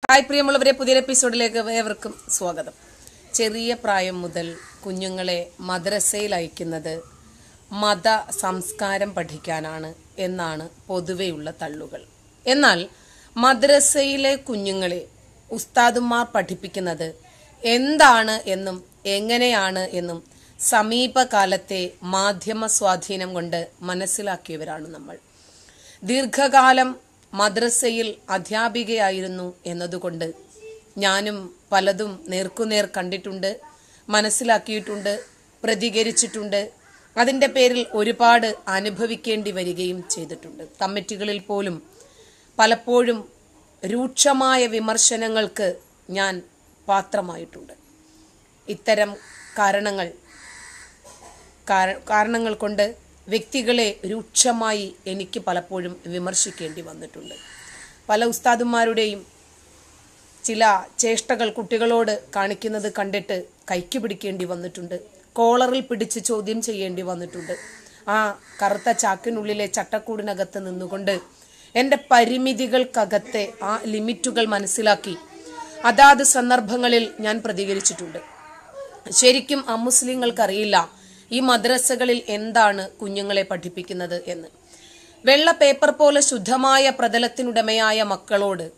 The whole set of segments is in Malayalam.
ഹായ് പ്രിയമുള്ളവരെ പുതിയൊരു എപ്പിസോഡിലേക്ക് ഏവർക്കും സ്വാഗതം ചെറിയ പ്രായം മുതൽ കുഞ്ഞുങ്ങളെ മദ്രസയിൽ അയക്കുന്നത് മത സംസ്കാരം പഠിക്കാനാണ് എന്നാണ് പൊതുവെയുള്ള തള്ളുകൾ എന്നാൽ മദ്രസയിലെ കുഞ്ഞുങ്ങളെ ഉസ്താദുമാർ പഠിപ്പിക്കുന്നത് എന്താണ് എന്നും എങ്ങനെയാണ് എന്നും സമീപകാലത്തെ മാധ്യമ സ്വാധീനം കൊണ്ട് മനസ്സിലാക്കിയവരാണ് നമ്മൾ ദീർഘകാലം മദ്രസയിൽ അധ്യാപികയായിരുന്നു എന്നതുകൊണ്ട് ഞാനും പലതും നേർക്കുനേർ കണ്ടിട്ടുണ്ട് മനസ്സിലാക്കിയിട്ടുണ്ട് പ്രതികരിച്ചിട്ടുണ്ട് അതിൻ്റെ പേരിൽ ഒരുപാട് അനുഭവിക്കേണ്ടി വരികയും ചെയ്തിട്ടുണ്ട് കമ്മിറ്റികളിൽ പോലും പലപ്പോഴും രൂക്ഷമായ വിമർശനങ്ങൾക്ക് ഞാൻ പാത്രമായിട്ടുണ്ട് ഇത്തരം കാരണങ്ങൾ കാര- കാരണങ്ങൾ കൊണ്ട് വ്യക്തികളെ രൂക്ഷമായി എനിക്ക് പലപ്പോഴും വിമർശിക്കേണ്ടി വന്നിട്ടുണ്ട് പല ഉസ്താദുമാരുടെയും ചില ചേഷ്ടകൾ കുട്ടികളോട് കാണിക്കുന്നത് കണ്ടിട്ട് കൈക്ക് പിടിക്കേണ്ടി വന്നിട്ടുണ്ട് കോളറിൽ പിടിച്ച് ചോദ്യം ചെയ്യേണ്ടി വന്നിട്ടുണ്ട് ആ കറുത്ത ചാക്കിനുള്ളിലെ ചട്ടക്കൂടിനകത്ത് നിന്നുകൊണ്ട് എൻ്റെ പരിമിതികൾക്കകത്തെ ആ ലിമിറ്റുകൾ മനസ്സിലാക്കി അതാത് സന്ദർഭങ്ങളിൽ ഞാൻ പ്രതികരിച്ചിട്ടുണ്ട് ശരിക്കും അമുസ്ലിങ്ങൾക്കറിയില്ല ഈ മദ്രസകളിൽ എന്താണ് കുഞ്ഞുങ്ങളെ പഠിപ്പിക്കുന്നത് എന്ന് വെള്ള പേപ്പർ പോലെ ശുദ്ധമായ പ്രതലത്തിനുടമയായ മക്കളോട്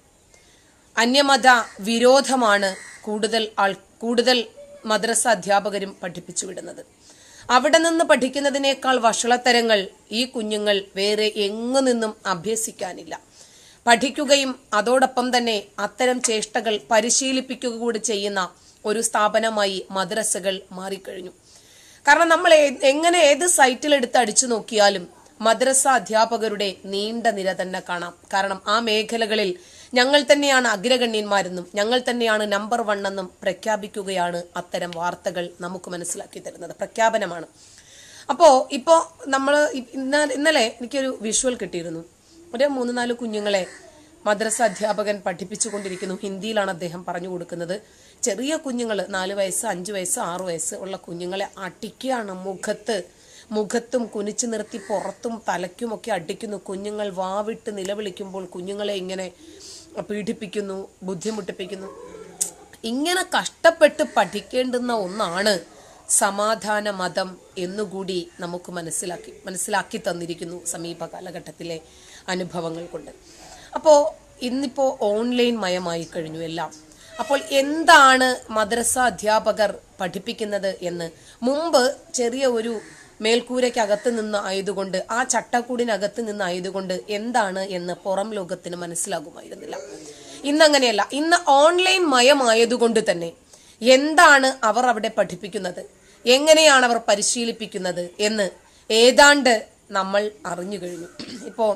അന്യമത വിരോധമാണ് കൂടുതൽ ആൾ കൂടുതൽ മദ്രസ അധ്യാപകരും പഠിപ്പിച്ചു വിടുന്നത് അവിടെ നിന്ന് പഠിക്കുന്നതിനേക്കാൾ വഷളത്തരങ്ങൾ ഈ കുഞ്ഞുങ്ങൾ വേറെ എങ്ങു നിന്നും അഭ്യസിക്കാനില്ല പഠിക്കുകയും അതോടൊപ്പം തന്നെ അത്തരം ചേഷ്ടകൾ പരിശീലിപ്പിക്കുക കൂടി ചെയ്യുന്ന ഒരു സ്ഥാപനമായി മദ്രസകൾ മാറിക്കഴിഞ്ഞു കാരണം നമ്മൾ ഏ- എങ്ങനെ ഏത് സൈറ്റിൽ എടുത്ത് അടിച്ചു നോക്കിയാലും മദ്രസ അധ്യാപകരുടെ നീണ്ട നിര തന്നെ കാണാം കാരണം ആ മേഖലകളിൽ ഞങ്ങൾ തന്നെയാണ് അഗ്രഗണ്യന്മാരെന്നും ഞങ്ങൾ തന്നെയാണ് നമ്പർ വൺ എന്നും പ്രഖ്യാപിക്കുകയാണ് അത്തരം വാർത്തകൾ നമുക്ക് മനസ്സിലാക്കി തരുന്നത് പ്രഖ്യാപനമാണ് അപ്പോ ഇപ്പോ നമ്മൾ ഇന്നലെ എനിക്കൊരു വിഷ്വൽ കിട്ടിയിരുന്നു ഒരു മൂന്ന് നാല് കുഞ്ഞുങ്ങളെ മദ്രസ അധ്യാപകൻ പഠിപ്പിച്ചുകൊണ്ടിരിക്കുന്നു ഹിന്ദിയിലാണ് അദ്ദേഹം പറഞ്ഞു കൊടുക്കുന്നത് ചെറിയ കുഞ്ഞുങ്ങൾ നാല് വയസ്സ് അഞ്ച് വയസ്സ് ആറു വയസ്സ് ഉള്ള കുഞ്ഞുങ്ങളെ അടിക്കുകയാണ് മുഖത്ത് മുഖത്തും കുനിച്ചു നിർത്തി പുറത്തും തലയ്ക്കുമൊക്കെ അടിക്കുന്നു കുഞ്ഞുങ്ങൾ വാവിട്ട് നിലവിളിക്കുമ്പോൾ കുഞ്ഞുങ്ങളെ ഇങ്ങനെ പീഡിപ്പിക്കുന്നു ബുദ്ധിമുട്ടിപ്പിക്കുന്നു ഇങ്ങനെ കഷ്ടപ്പെട്ട് പഠിക്കേണ്ടുന്ന ഒന്നാണ് സമാധാന മതം എന്നുകൂടി നമുക്ക് മനസ്സിലാക്കി മനസ്സിലാക്കി തന്നിരിക്കുന്നു സമീപ കാലഘട്ടത്തിലെ അനുഭവങ്ങൾ കൊണ്ട് അപ്പോൾ ഇന്നിപ്പോൾ ഓൺലൈൻ മയമായി കഴിഞ്ഞു എല്ലാം അപ്പോൾ എന്താണ് മദ്രസ അധ്യാപകർ പഠിപ്പിക്കുന്നത് എന്ന് മുമ്പ് ചെറിയ ഒരു മേൽക്കൂരയ്ക്കകത്ത് നിന്ന് ആയതുകൊണ്ട് ആ ചട്ടക്കൂടിനകത്ത് നിന്ന് ആയതുകൊണ്ട് എന്താണ് എന്ന് പുറം ലോകത്തിന് മനസ്സിലാകുമായിരുന്നില്ല ഇന്നങ്ങനെയല്ല ഇന്ന് ഓൺലൈൻ മയമായതുകൊണ്ട് തന്നെ എന്താണ് അവർ അവിടെ പഠിപ്പിക്കുന്നത് എങ്ങനെയാണ് അവർ പരിശീലിപ്പിക്കുന്നത് എന്ന് ഏതാണ്ട് നമ്മൾ അറിഞ്ഞു കഴിഞ്ഞു ഇപ്പോൾ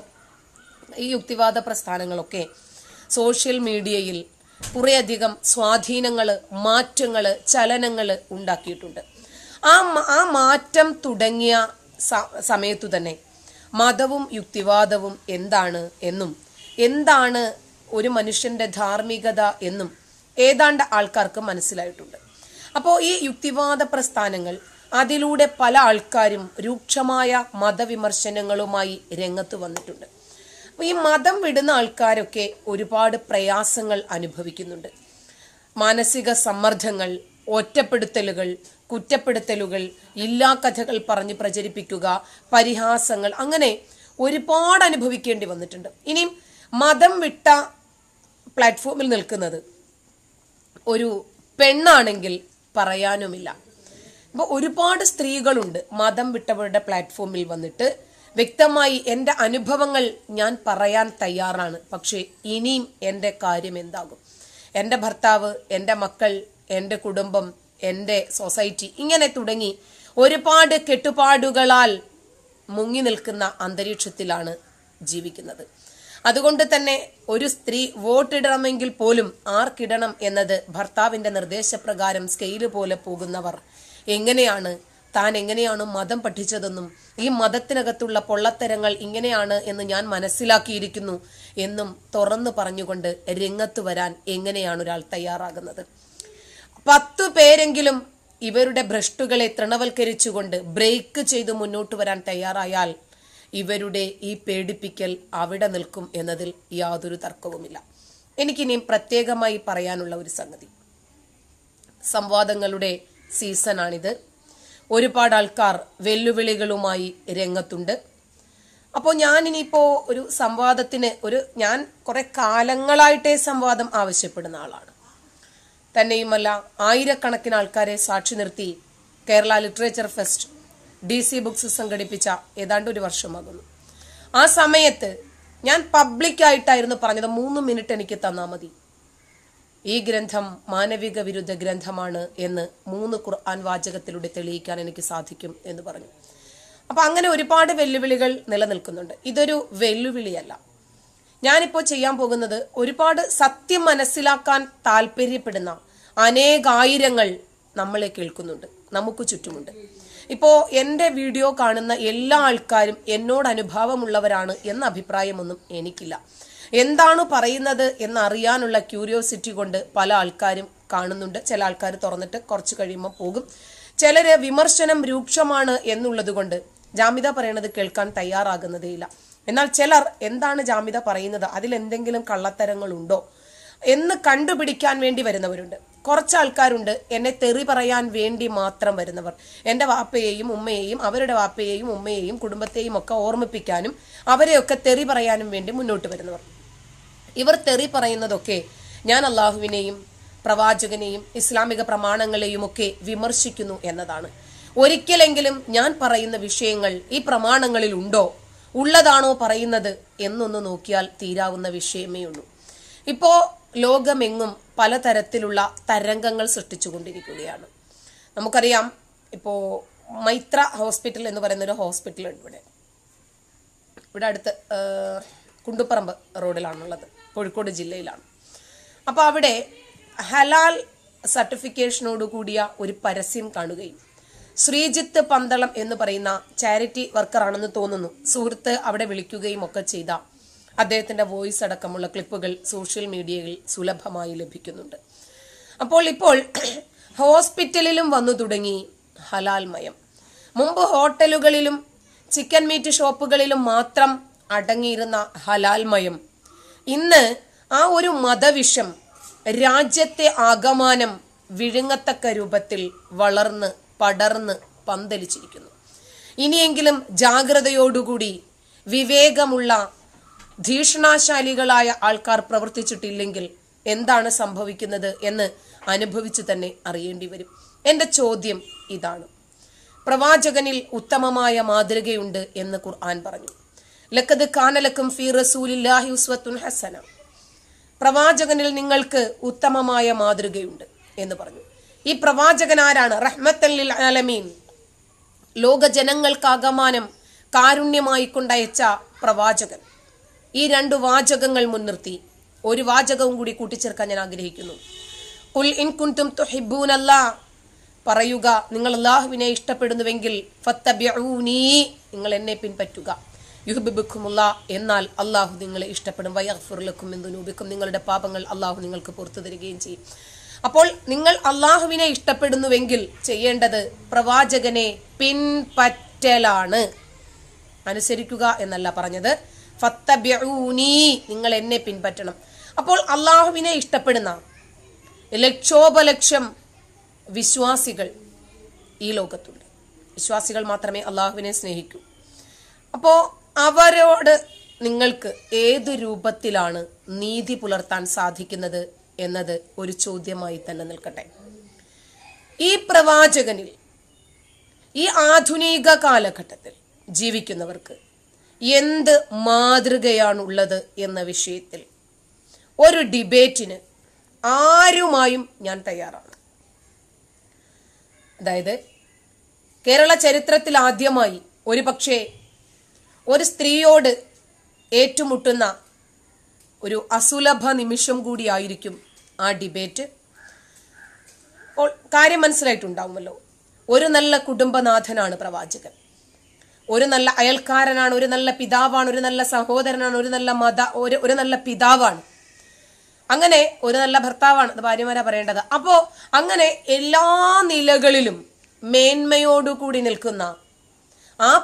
ഈ യുക്തിവാദ പ്രസ്ഥാനങ്ങളൊക്കെ സോഷ്യൽ മീഡിയയിൽ കുറേയധികം സ്വാധീനങ്ങൾ മാറ്റങ്ങൾ ചലനങ്ങൾ ഉണ്ടാക്കിയിട്ടുണ്ട് ആ മ- ആ മാറ്റം തുടങ്ങിയ സ- സമയത്തു തന്നെ മതവും യുക്തിവാദവും എന്താണ് എന്നും എന്താണ് ഒരു മനുഷ്യന്റെ ധാർമ്മികത എന്നും ഏതാണ്ട് ആൾക്കാർക്ക് മനസ്സിലായിട്ടുണ്ട് അപ്പോൾ ഈ യുക്തിവാദ പ്രസ്ഥാനങ്ങൾ അതിലൂടെ പല ആൾക്കാരും രൂക്ഷമായ മതവിമർശനങ്ങളുമായി രംഗത്ത് വന്നിട്ടുണ്ട് അപ്പോൾ ഈ മതം വിടുന്ന ആൾക്കാരൊക്കെ ഒരുപാട് പ്രയാസങ്ങൾ അനുഭവിക്കുന്നുണ്ട് മാനസിക സമ്മർദ്ദങ്ങൾ ഒറ്റപ്പെടുത്തലുകൾ കുറ്റപ്പെടുത്തലുകൾ ഇല്ലാ കഥകൾ പറഞ്ഞ് പ്രചരിപ്പിക്കുക പരിഹാസങ്ങൾ അങ്ങനെ ഒരുപാട് അനുഭവിക്കേണ്ടി വന്നിട്ടുണ്ട് ഇനിയും മതം വിട്ട പ്ലാറ്റ്ഫോമിൽ നിൽക്കുന്നത് ഒരു പെണ്ണാണെങ്കിൽ പറയാനുമില്ല അപ്പോൾ ഒരുപാട് സ്ത്രീകളുണ്ട് മതം വിട്ടവരുടെ പ്ലാറ്റ്ഫോമിൽ വന്നിട്ട് വ്യക്തമായി എൻ്റെ അനുഭവങ്ങൾ ഞാൻ പറയാൻ തയ്യാറാണ് പക്ഷേ ഇനിയും എൻ്റെ കാര്യം എന്താകും എൻ്റെ ഭർത്താവ് എൻ്റെ മക്കൾ എൻ്റെ കുടുംബം എൻ്റെ സൊസൈറ്റി ഇങ്ങനെ തുടങ്ങി ഒരുപാട് കെട്ടുപാടുകളാൽ മുങ്ങി നിൽക്കുന്ന അന്തരീക്ഷത്തിലാണ് ജീവിക്കുന്നത് അതുകൊണ്ട് തന്നെ ഒരു സ്ത്രീ വോട്ടിടണമെങ്കിൽ പോലും ആർക്കിടണം എന്നത് ഭർത്താവിന്റെ നിർദ്ദേശപ്രകാരം സ്കെയില് പോലെ പോകുന്നവർ എങ്ങനെയാണ് താൻ എങ്ങനെയാണ് മതം പഠിച്ചതെന്നും ഈ മതത്തിനകത്തുള്ള പൊള്ളത്തരങ്ങൾ ഇങ്ങനെയാണ് എന്ന് ഞാൻ മനസ്സിലാക്കിയിരിക്കുന്നു എന്നും തുറന്നു പറഞ്ഞുകൊണ്ട് രംഗത്ത് വരാൻ എങ്ങനെയാണ് ഒരാൾ തയ്യാറാകുന്നത് പത്തു പേരെങ്കിലും ഇവരുടെ ഭ്രഷ്ടുകളെ തൃണവൽക്കരിച്ചുകൊണ്ട് ബ്രേക്ക് ചെയ്ത് മുന്നോട്ട് വരാൻ തയ്യാറായാൽ ഇവരുടെ ഈ പേടിപ്പിക്കൽ അവിടെ നിൽക്കും എന്നതിൽ യാതൊരു തർക്കവുമില്ല എനിക്കിനിയും പ്രത്യേകമായി പറയാനുള്ള ഒരു സംഗതി സംവാദങ്ങളുടെ സീസണാണിത് ഒരുപാട് ആൾക്കാർ വെല്ലുവിളികളുമായി രംഗത്തുണ്ട് അപ്പോൾ ഞാൻ ഇനിയിപ്പോൾ ഒരു സംവാദത്തിന് ഒരു ഞാൻ കുറെ കാലങ്ങളായിട്ടേ സംവാദം ആവശ്യപ്പെടുന്ന ആളാണ് തന്നെയുമല്ല ആയിരക്കണക്കിന് ആൾക്കാരെ സാക്ഷി നിർത്തി Kerala literature fest D C books സംഘടിപ്പിച്ച ഏതാണ്ട് ഒരു വർഷമാകുന്നു ആ സമയത്ത് ഞാൻ പബ്ലിക്കായിട്ടായിരുന്നു പറഞ്ഞത് മൂന്ന് മിനിറ്റ് എനിക്ക് തന്നാൽ മതി ഈ ഗ്രന്ഥം മാനവിക വിരുദ്ധ ഗ്രന്ഥമാണ് എന്ന് മൂന്ന് ഖുർആൻ വാചകത്തിലൂടെ തെളിയിക്കാൻ എനിക്ക് സാധിക്കും എന്ന് പറഞ്ഞു അപ്പൊ അങ്ങനെ ഒരുപാട് വെല്ലുവിളികൾ നിലനിൽക്കുന്നുണ്ട് ഇതൊരു വെല്ലുവിളിയല്ല ഞാനിപ്പോൾ ചെയ്യാൻ പോകുന്നത് ഒരുപാട് സത്യം മനസ്സിലാക്കാൻ താല്പര്യപ്പെടുന്ന അനേകായിരങ്ങൾ നമ്മളെ കേൾക്കുന്നുണ്ട് നമുക്ക് ചുറ്റുമുണ്ട് ഇപ്പോ എന്റെ വീഡിയോ കാണുന്ന എല്ലാ ആൾക്കാരും എന്നോട് അനുഭാവമുള്ളവരാണ് എന്ന അഭിപ്രായമൊന്നും എനിക്കില്ല എന്താണ് പറയുന്നത് എന്നറിയാനുള്ള ക്യൂരിയോസിറ്റി കൊണ്ട് പല ആൾക്കാരും കാണുന്നുണ്ട് ചില ആൾക്കാർ തുറന്നിട്ട് കുറച്ച് കഴിയുമ്പോൾ പോകും ചിലര് വിമർശനം രൂക്ഷമാണ് എന്നുള്ളത് കൊണ്ട് ജാമിത പറയണത് കേൾക്കാൻ തയ്യാറാകുന്നതേയില്ല എന്നാൽ ചിലർ എന്താണ് ജാമിത പറയുന്നത് അതിൽ എന്തെങ്കിലും കള്ളത്തരങ്ങളുണ്ടോ എന്ന് കണ്ടുപിടിക്കാൻ വേണ്ടി വരുന്നവരുണ്ട് കുറച്ച് ആൾക്കാരുണ്ട് എന്നെ തെറി പറയാൻ വേണ്ടി മാത്രം വരുന്നവർ എൻ്റെ വാപ്പയെയും ഉമ്മയെയും അവരുടെ വാപ്പയെയും ഉമ്മയെയും കുടുംബത്തെയും ഒക്കെ ഓർമ്മിപ്പിക്കാനും അവരെയൊക്കെ തെറി പറയാനും വേണ്ടി മുന്നോട്ട് വരുന്നവർ ഇവർ തെറി പറയുന്നതൊക്കെ ഞാൻ അള്ളാഹുവിനെയും പ്രവാചകനെയും ഇസ്ലാമിക പ്രമാണങ്ങളെയും ഒക്കെ വിമർശിക്കുന്നു എന്നതാണ് ഒരിക്കലെങ്കിലും ഞാൻ പറയുന്ന വിഷയങ്ങൾ ഈ പ്രമാണങ്ങളിൽ ഉണ്ടോ ഉള്ളതാണോ പറയുന്നത് എന്നൊന്ന് നോക്കിയാൽ തീരാവുന്ന വിഷയമേ ഉള്ളൂ ഇപ്പോ ലോകമെങ്ങും പലതരത്തിലുള്ള തരംഗങ്ങൾ സൃഷ്ടിച്ചുകൊണ്ടിരിക്കുകയാണ് നമുക്കറിയാം ഇപ്പോ മൈത്ര ഹോസ്പിറ്റൽ എന്ന് പറയുന്ന ഒരു ഹോസ്പിറ്റൽ ഉണ്ട് ഇവിടെ ഇവിടെ അടുത്ത് ആ, കുണ്ടുപറമ്പ് റോഡിലാണുള്ളത് കോഴിക്കോട് ജില്ലയിലാണ് അപ്പോൾ അവിടെ ഹലാൽ സർട്ടിഫിക്കേഷനോട് കൂടിയ ഒരു പരസ്യം കാണുകയും ശ്രീജിത്ത് പന്തളം എന്ന് പറയുന്ന ചാരിറ്റി വർക്കറാണെന്ന് തോന്നുന്നു സുഹൃത്ത് അവിടെ വിളിക്കുകയും ഒക്കെ ചെയ്ത അദ്ദേഹത്തിന്റെ വോയിസ് അടക്കമുള്ള ക്ലിപ്പുകൾ സോഷ്യൽ മീഡിയയിൽ സുലഭമായി ലഭിക്കുന്നുണ്ട് അപ്പോൾ ഇപ്പോൾ ഹോസ്പിറ്റലിലും വന്നു തുടങ്ങി ഹലാൽ മയം മുമ്പ് ഹോട്ടലുകളിലും ചിക്കൻ മീറ്റ് ഷോപ്പുകളിലും മാത്രം അടങ്ങിയിരുന്ന ഹലാൽ മയം ഇന്ന് ആ ഒരു മതവിഷം രാജ്യത്തെ ആകമാനം വിഴുങ്ങത്തക്ക രൂപത്തിൽ വളർന്ന് പടർന്ന് പന്തലിച്ചിരിക്കുന്നു ഇനിയെങ്കിലും ജാഗ്രതയോടുകൂടി വിവേകമുള്ള ഭീഷണാശാലികളായ ആൾക്കാർ പ്രവർത്തിച്ചിട്ടില്ലെങ്കിൽ എന്താണ് സംഭവിക്കുന്നത് എന്ന് അനുഭവിച്ചു തന്നെ അറിയേണ്ടി വരും എന്റെ ചോദ്യം ഇതാണ് പ്രവാചകനിൽ ഉത്തമമായ മാതൃകയുണ്ട് എന്ന് ഖുർആൻ പറഞ്ഞു ലക്കത് കാനലക്കും ഫി റസൂലില്ലാഹി ഉസ്വത്തുൻ ഹസന പ്രവാചകനിൽ നിങ്ങൾക്ക് ഉത്തമമായ മാതൃകയുണ്ട് എന്ന് പറഞ്ഞു ഈ പ്രവാചകൻ ആരാണ് റഹ്മത്തല്ലിൽ ആലമീൻ ലോക ജനങ്ങൾക്കാകമാനം കാരുണ്യമായി കൊണ്ടയച്ച പ്രവാചകൻ ഈ രണ്ട് വാചകങ്ങൾ മുൻനിർത്തി ഒരു വാചകവും കൂടി കൂട്ടിച്ചേർക്കാൻ ഞാൻ ആഗ്രഹിക്കുന്നു കുൽ ഇൻ കുൻതും തുഹിബ്ബൂനല്ലാ പറയുക നിങ്ങൾ അള്ളാഹുവിനെ ഇഷ്ടപ്പെടുന്നുവെങ്കിൽ ഫത്തബിഊനീ നിങ്ങൾ എന്നെ പിൻപറ്റുക യുഹബിബുക്കുമുള്ള എന്നാൽ അള്ളാഹു നിങ്ങളെ ഇഷ്ടപ്പെടും വയഫുർലക്കും എന്തുനൂബിക്കും നിങ്ങളുടെ പാപങ്ങൾ അള്ളാഹു നിങ്ങൾക്ക് പുറത്തു തരികയും ചെയ്യും അപ്പോൾ നിങ്ങൾ അള്ളാഹുവിനെ ഇഷ്ടപ്പെടുന്നുവെങ്കിൽ ചെയ്യേണ്ടത് പ്രവാചകനെ പിൻപറ്റലാണ് അനുസരിക്കുക എന്നല്ല പറഞ്ഞത് ഫത്തബിഊനീ നിങ്ങൾ എന്നെ പിൻപറ്റണം അപ്പോൾ അള്ളാഹുവിനെ ഇഷ്ടപ്പെടുന്ന ലക്ഷോപലക്ഷം വിശ്വാസികൾ ഈ ലോകത്തുണ്ട് വിശ്വാസികൾ മാത്രമേ അള്ളാഹുവിനെ സ്നേഹിക്കൂ അപ്പോൾ അവരോട് നിങ്ങൾക്ക് ഏത് രൂപത്തിലാണ് നീതി പുലർത്താൻ സാധിക്കുന്നത് എന്നത് ഒരു ചോദ്യമായി തന്നെ നിൽക്കട്ടെ ഈ പ്രവാചകനിൽ ഈ ആധുനിക കാലഘട്ടത്തിൽ ജീവിക്കുന്നവർക്ക് എന്ത് മാതൃകയാണുള്ളത് എന്ന വിഷയത്തിൽ ഒരു ഡിബേറ്റിന് ആരുമായും ഞാൻ തയ്യാറാണ് അതായത് കേരള ചരിത്രത്തിൽ ആദ്യമായി ഒരു പക്ഷേ ഒരു സ്ത്രീയോട് ഏറ്റുമുട്ടുന്ന ഒരു അസുലഭ നിമിഷം കൂടിയായിരിക്കും ആ ഡിബേറ്റ് അപ്പോൾ കാര്യം മനസ്സിലായിട്ടുണ്ടാവുമല്ലോ ഒരു നല്ല കുടുംബനാഥനാണ് പ്രവാചകൻ ഒരു നല്ല അയൽക്കാരനാണ് ഒരു നല്ല പിതാവാണ് ഒരു നല്ല സഹോദരനാണ് ഒരു നല്ല മത ഒരു ഒരു നല്ല പിതാവാണ് അങ്ങനെ ഒരു നല്ല ഭർത്താവാണ് അത് ഭാര്യമാരാ പറയേണ്ടത് അപ്പോ അങ്ങനെ എല്ലാ നിലകളിലും മേന്മയോടുകൂടി നിൽക്കുന്ന ആ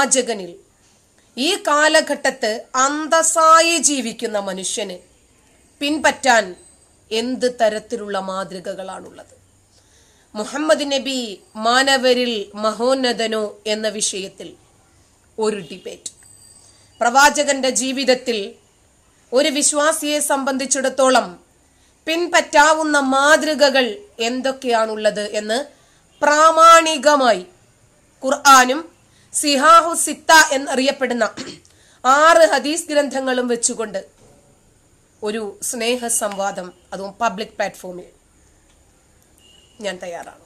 പ്രവാചകനിൽ ഈ കാലഘട്ടത്ത് അന്തസ്സായി ജീവിക്കുന്ന മനുഷ്യന് പിൻപറ്റാൻ എന്ത് തരത്തിലുള്ള മാതൃകകളാണുള്ളത് മുഹമ്മദ് നബി മാനവരിൽ മഹോന്നതനോ എന്ന വിഷയത്തിൽ ഒരു ഡിബേറ്റ് പ്രവാചകന്റെ ജീവിതത്തിൽ ഒരു വിശ്വാസിയെ സംബന്ധിച്ചിടത്തോളം പിൻപറ്റാവുന്ന മാതൃകകൾ എന്തൊക്കെയാണുള്ളത് എന്ന് പ്രാമാണികമായി ഖുർആാനും സിഹാഹു സിത്ത എന്നറിയപ്പെടുന്ന ആറ് ഹദീസ് ഗ്രന്ഥങ്ങളും വെച്ചുകൊണ്ട് ഒരു സ്നേഹ സംവാദം അതും പബ്ലിക് പ്ലാറ്റ്ഫോമിൽ ഞാൻ തയ്യാറാണ്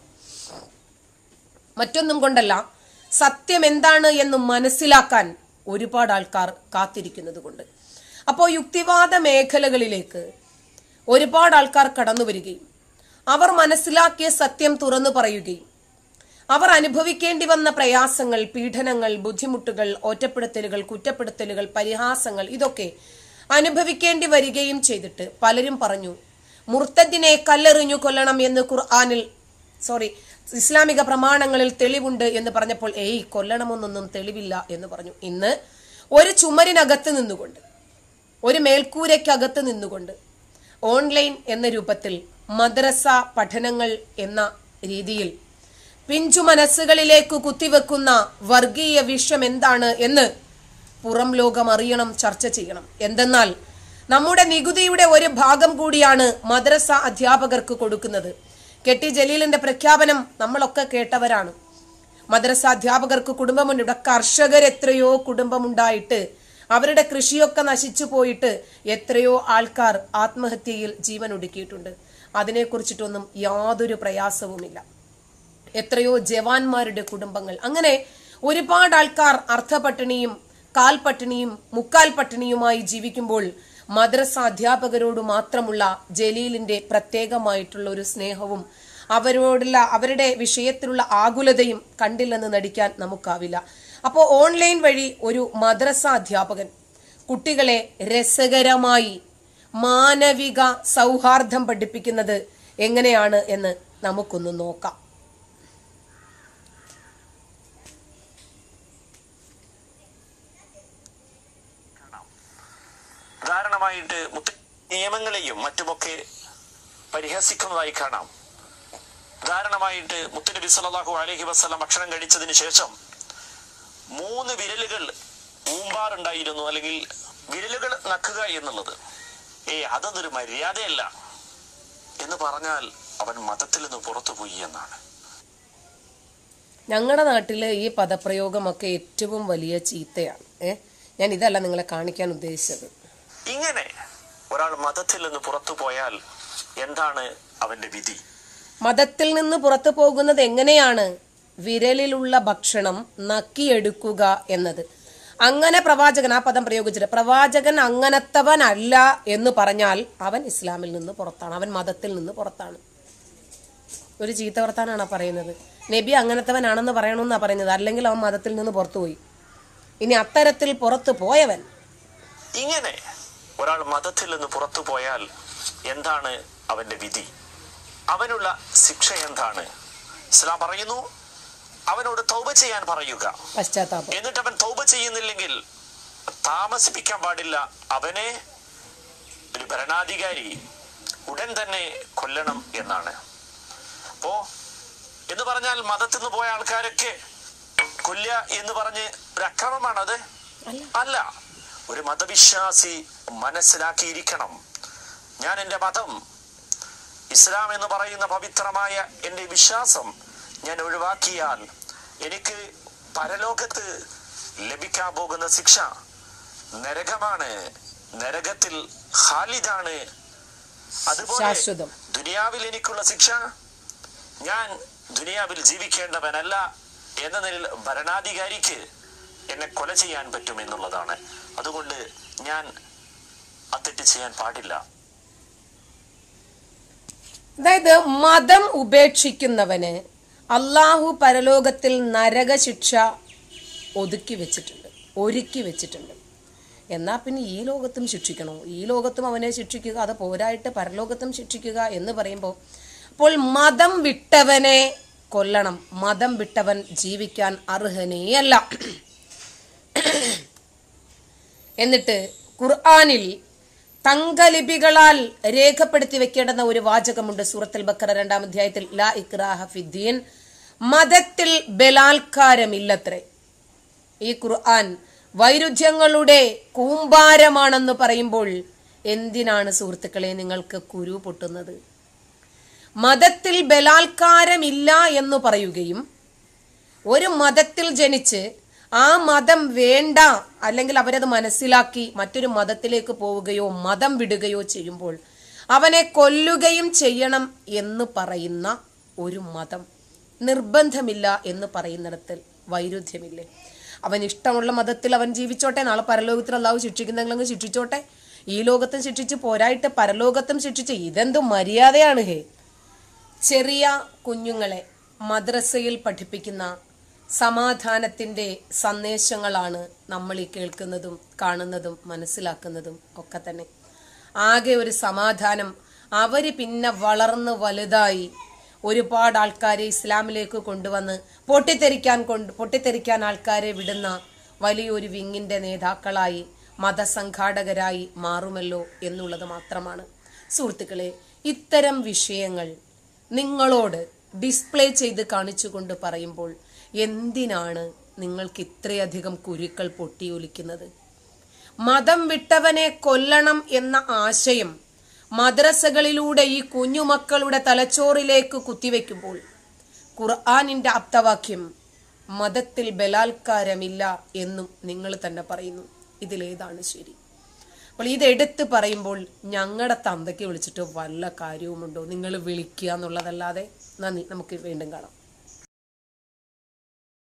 മറ്റൊന്നും കൊണ്ടല്ല സത്യം എന്താണ് എന്ന് മനസ്സിലാക്കാൻ ഒരുപാട് ആൾക്കാർ കാത്തിരിക്കുന്നത് കൊണ്ട് അപ്പോൾ യുക്തിവാദ മേഖലകളിലേക്ക് ഒരുപാട് ആൾക്കാർ കടന്നു വരികയും അവർ മനസ്സിലാക്കിയ സത്യം തുറന്നു പറയുകയും അവർ അനുഭവിക്കേണ്ടി വന്ന പ്രയാസങ്ങൾ പീഡനങ്ങൾ ബുദ്ധിമുട്ടുകൾ ഒറ്റപ്പെടുത്തലുകൾ കുറ്റപ്പെടുത്തലുകൾ പരിഹാസങ്ങൾ ഇതൊക്കെ അനുഭവിക്കേണ്ടി വരികയും ചെയ്തിട്ട് പലരും പറഞ്ഞു മുർത്തദിനെ കല്ലെറിഞ്ഞു കൊല്ലണം എന്ന് ഖുർആാനിൽ സോറി ഇസ്ലാമിക പ്രമാണങ്ങളിൽ തെളിവുണ്ട് എന്ന് പറഞ്ഞപ്പോൾ ഏയ് കൊല്ലണമെന്നൊന്നും തെളിവില്ല എന്ന് പറഞ്ഞു ഇന്ന് ഒരു ചുമരിനകത്ത് നിന്നുകൊണ്ട് ഒരു മേൽക്കൂരയ്ക്കകത്ത് നിന്നുകൊണ്ട് ഓൺലൈൻ എന്ന രൂപത്തിൽ മദ്രസ പഠനങ്ങൾ എന്ന രീതിയിൽ പിഞ്ചു മനസ്സുകളിലേക്ക് കുത്തിവെക്കുന്ന വർഗീയ വിഷം എന്താണ് എന്ന് പുറം ലോകം അറിയണം ചർച്ച ചെയ്യണം എന്തെന്നാൽ നമ്മുടെ നികുതിയുടെ ഒരു ഭാഗം കൂടിയാണ് മദ്രസ അധ്യാപകർക്ക് കൊടുക്കുന്നത് കെട്ടി ജലീലിന്റെ പ്രഖ്യാപനം നമ്മളൊക്കെ കേട്ടവരാണ് മദ്രസ അധ്യാപകർക്ക് കുടുംബമുണ്ട് ഇവിടെ കർഷകർ എത്രയോ കുടുംബമുണ്ടായിട്ട് അവരുടെ കൃഷിയൊക്കെ നശിച്ചു പോയിട്ട് എത്രയോ ആൾക്കാർ ആത്മഹത്യയിൽ ജീവൻ ഒടുക്കിയിട്ടുണ്ട് അതിനെക്കുറിച്ചിട്ടൊന്നും യാതൊരു പ്രയാസവുമില്ല എത്രയോ ജവാന്മാരുടെ കുടുംബങ്ങൾ അങ്ങനെ ഒരുപാട് ആൾക്കാർ അർത്ഥപട്ടിണിയും കാൽപട്ടിണിയും മുക്കാൽ പട്ടിണിയുമായി ജീവിക്കുമ്പോൾ മദ്രസ അധ്യാപകരോട് മാത്രമുള്ള ജലീലിന്റെ പ്രത്യേകമായിട്ടുള്ള ഒരു സ്നേഹവും അവരോടുള്ള അവരുടെ വിഷയത്തിലുള്ള ആകുലതയും കണ്ടില്ലെന്ന് നടിക്കാൻ നമുക്കാവില്ല അപ്പോൾ ഓൺലൈൻ വഴി ഒരു മദ്രസ അധ്യാപകൻ കുട്ടികളെ രസകരമായി മാനവിക സൗഹാർദ്ദം പഠിപ്പിക്കുന്നത് എങ്ങനെയാണ് എന്ന് നമുക്കൊന്ന് നോക്കാം ഉദാഹരണമായിട്ട് മുത്ത നിയമങ്ങളെയും മറ്റുമൊക്കെ പരിഹസിക്കുന്നതായി കാണാം ഉദാഹരണമായിട്ട് മുത്തനബി സല്ലല്ലാഹു അലൈഹി വസല്ലം ഭക്ഷണം കഴിച്ചതിന് ശേഷം മൂന്ന് വിരലുകൾ ഊമ്പാറുണ്ടായിരുന്നു അല്ലെങ്കിൽ വിരലുകൾ നക്കുക എന്നുള്ളത് ഏ അതൊന്നൊരു മര്യാദയല്ല എന്ന് പറഞ്ഞാൽ അവൻ മതത്തിൽ നിന്ന് പുറത്തുപോയി എന്നാണ് ഞങ്ങളുടെ നാട്ടില് ഈ പദപ്രയോഗമൊക്കെ ഏറ്റവും വലിയ ചീത്തയാണ് ഏ ഞാൻ ഇതല്ല നിങ്ങളെ കാണിക്കാൻ ഉദ്ദേശിച്ചത് ഇങ്ങനെ ഒരാൾ മതത്തിൽ നിന്ന് പുറത്തു പോയാൽ എന്താണ് അവന്റെ വിധി മതത്തിൽ നിന്ന് പുറത്തു പോകുന്നത് എങ്ങനെയാണ് വിരലിലുള്ള ഭക്ഷണം നക്കിയെടുക്കുക എന്നത് അങ്ങനെ പ്രവാചകൻ ആ പദം പ്രയോഗിച്ചിട്ട് പ്രവാചകൻ അങ്ങനത്തവനല്ല എന്ന് പറഞ്ഞാൽ അവൻ ഇസ്ലാമിൽ നിന്ന് പുറത്താണ് അവൻ മതത്തിൽ നിന്ന് പുറത്താണ് ഒരു ചീത്ത വർത്താനാണ് പറയുന്നത് നബി അങ്ങനത്തവനാണെന്ന് പറയണമെന്നാണ് പറയുന്നത് അല്ലെങ്കിൽ അവൻ മതത്തിൽ നിന്ന് പുറത്തുപോയി ഇനി അത്തരത്തിൽ പുറത്തു പോയവൻ ഇങ്ങനെ ഒരാൾ മതത്തിൽ നിന്ന് പുറത്തു പോയാൽ എന്താണ് അവന്റെ വിധി അവനുള്ള ശിക്ഷ എന്താണ് ഇസ്ലാം പറയുന്നു അവനോട് തൗബ ചെയ്യാൻ പറയുക പശ്ചാത്താപം എന്നിട്ട് അവൻ തൗബ ചെയ്യുന്നില്ലെങ്കിൽ താമസിപ്പിക്കാൻ പാടില്ല അവനെ ഒരു ഭരണാധികാരി ഉടൻ തന്നെ കൊല്ലണം എന്നാണ് അപ്പോ എന്ന് പറഞ്ഞാൽ മതത്തിൽ നിന്ന് പോയ ആൾക്കാരൊക്കെ കൊല്ല എന്ന് പറഞ്ഞ് ഒരു അക്രമമാണത് അല്ല ഒരു മതവിശ്വാസി മനസ്സിലാക്കിയിരിക്കണം ഞാൻ എൻ്റെ മതം ഇസ്ലാം എന്ന് പറയുന്ന പവിത്രമായ എൻ്റെ വിശ്വാസം ഞാൻ ഒഴിവാക്കിയാൽ എനിക്ക് പരലോകത്ത് ലഭിക്കാൻ പോകുന്ന ശിക്ഷ നരകമാണ് നരകത്തിൽ ഖാലിദാണ് അതുപോലെ ശാശ്വതം. ദുനിയാവിൽ എനിക്കുള്ള ശിക്ഷ ഞാൻ ദുനിയാവിൽ ജീവിക്കേണ്ടവനല്ല എന്ന നിലയിൽ ഭരണാധികാരിക്ക് എന്നെ കൊല ചെയ്യാൻ പറ്റും എന്നുള്ളതാണ് അതുകൊണ്ട് ഞാൻ അത്തെറ്റ് ചെയ്യാൻ പാടില്ല അതായത് മതം ഉപേക്ഷിക്കുന്നവന് അള്ളാഹു പരലോകത്തിൽ നരകശിക്ഷ ഒതുക്കി വെച്ചിട്ടുണ്ട് ഒരുക്കി വെച്ചിട്ടുണ്ട് എന്നാൽ പിന്നെ ഈ ലോകത്തും ശിക്ഷിക്കണോ ഈ ലോകത്തും അവനെ ശിക്ഷിക്കുക അത് പോരായിട്ട് പരലോകത്തും ശിക്ഷിക്കുക എന്ന് പറയുമ്പോൾ അപ്പോൾ മതം വിട്ടവനെ കൊല്ലണം മതം വിട്ടവൻ ജീവിക്കാൻ അർഹനേയല്ല എന്നിട്ട് ഖുർആനിൽ തങ്കലിപികളാൽ രേഖപ്പെടുത്തി വെക്കേണ്ടുന്ന ഒരു വാചകമുണ്ട് സൂറത്തുൽ ബക്കറ രണ്ടാം അധ്യായത്തിൽ ലാ ഇക്രാഹ ഫിദ്ദീൻ മതത്തിൽ ബലാത്കാരമില്ലത്രേ ഈ ഖുർആൻ വൈരുദ്ധ്യങ്ങളുടെ കൂമ്പാരമാണെന്ന് പറയുമ്പോൾ എന്തിനാണ് സുഹൃത്തുക്കളെ നിങ്ങൾക്ക് കുരു പൊട്ടുന്നത് മതത്തിൽ ബലാത്കാരമില്ല എന്ന് പറയുകയും ഒരു മതത്തിൽ ജനിച്ച് ആ മതം വേണ്ട അല്ലെങ്കിൽ അവരത് മനസ്സിലാക്കി മറ്റൊരു മതത്തിലേക്ക് പോവുകയോ മതം വിടുകയോ ചെയ്യുമ്പോൾ അവനെ കൊല്ലുകയും ചെയ്യണം എന്ന് പറയുന്ന ഒരു മതം നിർബന്ധമില്ല എന്ന് പറയുന്നിടത്തിൽ വൈരുദ്ധ്യമില്ലേ അവൻ ഇഷ്ടമുള്ള മതത്തിൽ അവൻ ജീവിച്ചോട്ടെ നാളെ പരലോകത്തിൽ അള്ളാഹു ശിക്ഷിക്കുന്നെങ്കിൽ ശിക്ഷിച്ചോട്ടെ ഈ ലോകത്തും ശിക്ഷിച്ച് പോരായിട്ട് പരലോകത്തും ശിക്ഷിച്ച് ഇതെന്ത് മര്യാദയാണ് ഹേ ചെറിയ കുഞ്ഞുങ്ങളെ മദ്രസയിൽ പഠിപ്പിക്കുന്ന സമാധാനത്തിൻ്റെ സന്ദേശങ്ങളാണ് നമ്മൾ ഈ കേൾക്കുന്നതും കാണുന്നതും മനസ്സിലാക്കുന്നതും ഒക്കെ തന്നെ ആകെ ഒരു സമാധാനം അവർ പിന്നെ വളർന്ന് വലുതായി ഒരുപാട് ആൾക്കാരെ ഇസ്ലാമിലേക്ക് കൊണ്ടുവന്ന് പൊട്ടിത്തെറിക്കാൻ കൊണ്ട് പൊട്ടിത്തെറിക്കാൻ ആൾക്കാരെ വിടുന്ന വലിയൊരു വിങ്ങിന്റെ നേതാക്കളായി മതസംഘാടകരായി മാറുമല്ലോ എന്നുള്ളത് മാത്രമാണ് സുഹൃത്തുക്കളെ ഇത്തരം വിഷയങ്ങൾ നിങ്ങളോട് ഡിസ്പ്ലേ ചെയ്ത് കാണിച്ചുകൊണ്ട് പറയുമ്പോൾ എന്തിനാണ് നിങ്ങൾക്ക് ഇത്രയധികം കുരുക്കൾ പൊട്ടിയൊലിക്കുന്നത് മതം വിട്ടവനെ കൊല്ലണം എന്ന ആശയം മദ്രസകളിലൂടെ ഈ കുഞ്ഞുമക്കളുടെ തലച്ചോറിലേക്ക് കുത്തിവെക്കുമ്പോൾ ഖുർആാനിന്റെ അപ്തവാക്യം മതത്തിൽ ബലാത്കാരമില്ല എന്നും നിങ്ങൾ തന്നെ പറയുന്നു ഇതിലേതാണ് ശരി അപ്പോൾ ഇത് എടുത്ത് പറയുമ്പോൾ ഞങ്ങളുടെ തന്തയ്ക്ക് വിളിച്ചിട്ട് വല്ല കാര്യവുമുണ്ടോ നിങ്ങൾ വിളിക്കുക എന്നുള്ളതല്ലാതെ നന്ദി നമുക്ക് വീണ്ടും കാണാം